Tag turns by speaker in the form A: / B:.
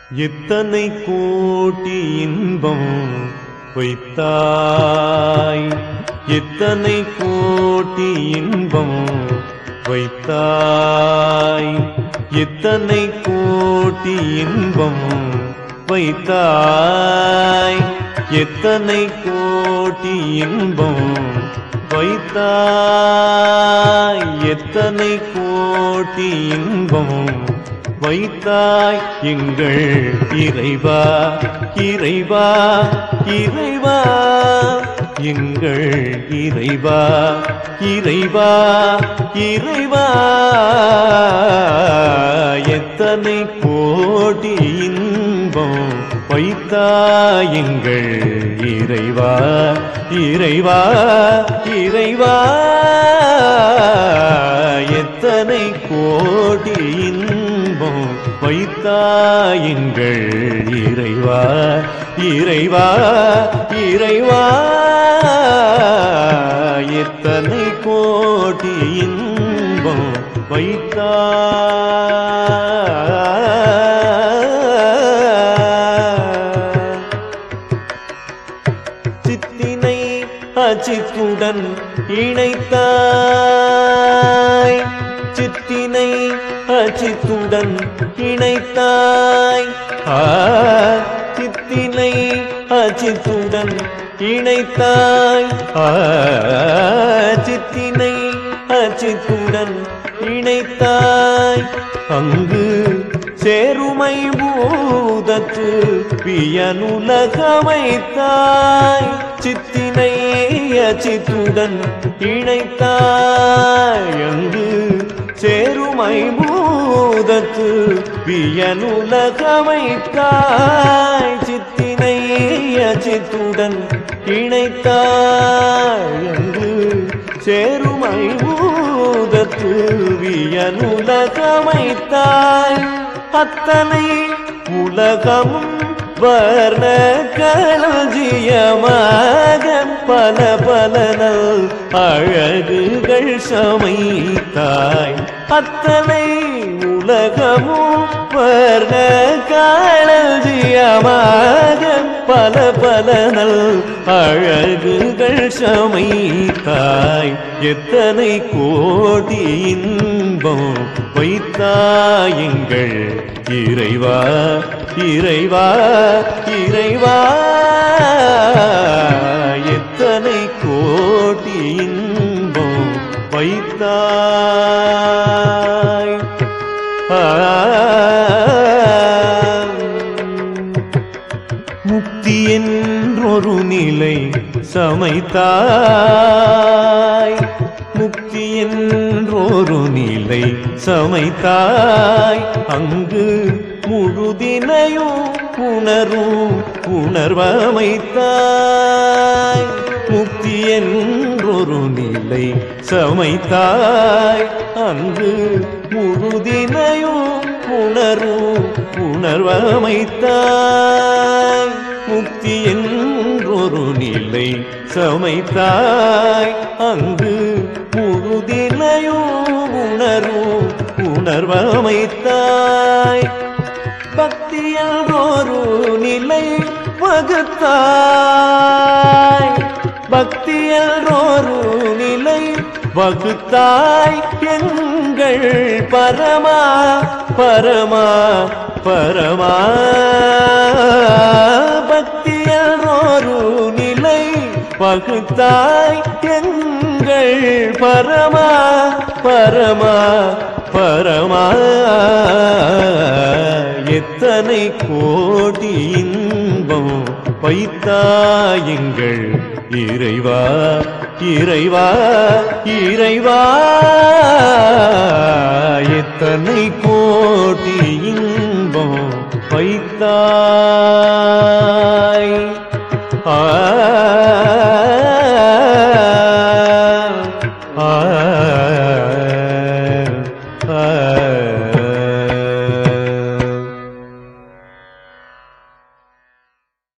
A: எத்தனை கோட்டி இன்பம் வைத்தாய் எத்தனை கோட்டி இன்பம் வைத்தாய் எத்தனை கோட்டி இன்பம் வைத்தாய் எத்தனை கோட்டி இன்பம் வைத்தாய் எத்தனை கோட்டி இன்பம் வைத்தாய் எங்கள் இறைவா இறைவா இறைவா எங்கள் இறைவா இறைவா இறைவா எத்தனை கோடி இன்பம் வைத்தாய் எங்கள் இறைவா இறைவா இறைவா எத்தனை கோடி இன்பம் வைத்தாய் எங்கள் இறைவா இறைவா இறைவா எத்தனை கோடி இன்பம் வைத்தாய் சித்தினை அச்சித்துடன் இணைத்தாய் சித்தினை அச்சித்துடன் இணைத்தாய் ஆ, சித்தினை அச்சித்துடன் இணைத்தாய் ஆ, சித்தினை அச்சித்துடன் இணைத்தாய் அங்கு சேருமை பூதத்து பியனுலகமைத்தாய் சித்தினை அச்சித்துடன் இணைத்தாய் அங்கு சேருமை பூதத்து பியனுலகமைத்தாய் சித்தினை அச்சித்துடன் இணைத்தாய் அங்கு சேருமை பூதத்து வியனுலகமைத்தாய் அத்தனை உலகமும் வர்ண களஞ்சியமாக பல பல நல் அழகுகள் சமைத்தாய் அத்தனை உலகமும் வர்ண களஞ்சியமாக பல பல நல் அழகுகள் சமைத்தாய் எத்தனை கோடி இன்பம் வைத்தாய் எங்கள் இறைவா இறைவா இறைவா எத்தனை கோடி இன்பம் வைத்தாய் முக்தி என்றொரு நிலை சமைத்தாய் முக்தி என்றொரு நிலை சமைத்தாய் அங்கு முழுதினையும் உணரும் உணர்வமைத்தாய் முக்தி என்றொரு நிலை சமைத்தாய் அங்கு முழுதினையும் உணரும் உணர்வமைத்தாய் முக்தி என்றொரு நிலை சமைத்தாய் அங்கு முழுதினையும் உணரும் உணர்வமைத்தாய் பக்தி என்றொரு நிலை வகுத்தாய் பக்தி என்றொரு நிலை வகுத்தாய் எங்கள் பரமா பரமா பரமா பக்தி என்றொரு நிலை வகுத்தாய் எங்கள் பரமா பரமா பரமா எத்தனை கோடி இன்பம் வைத்தாயுங்கள் இறைவா இறைவா இறைவா எத்தனை கோடி இன்பம் வைத்தாய்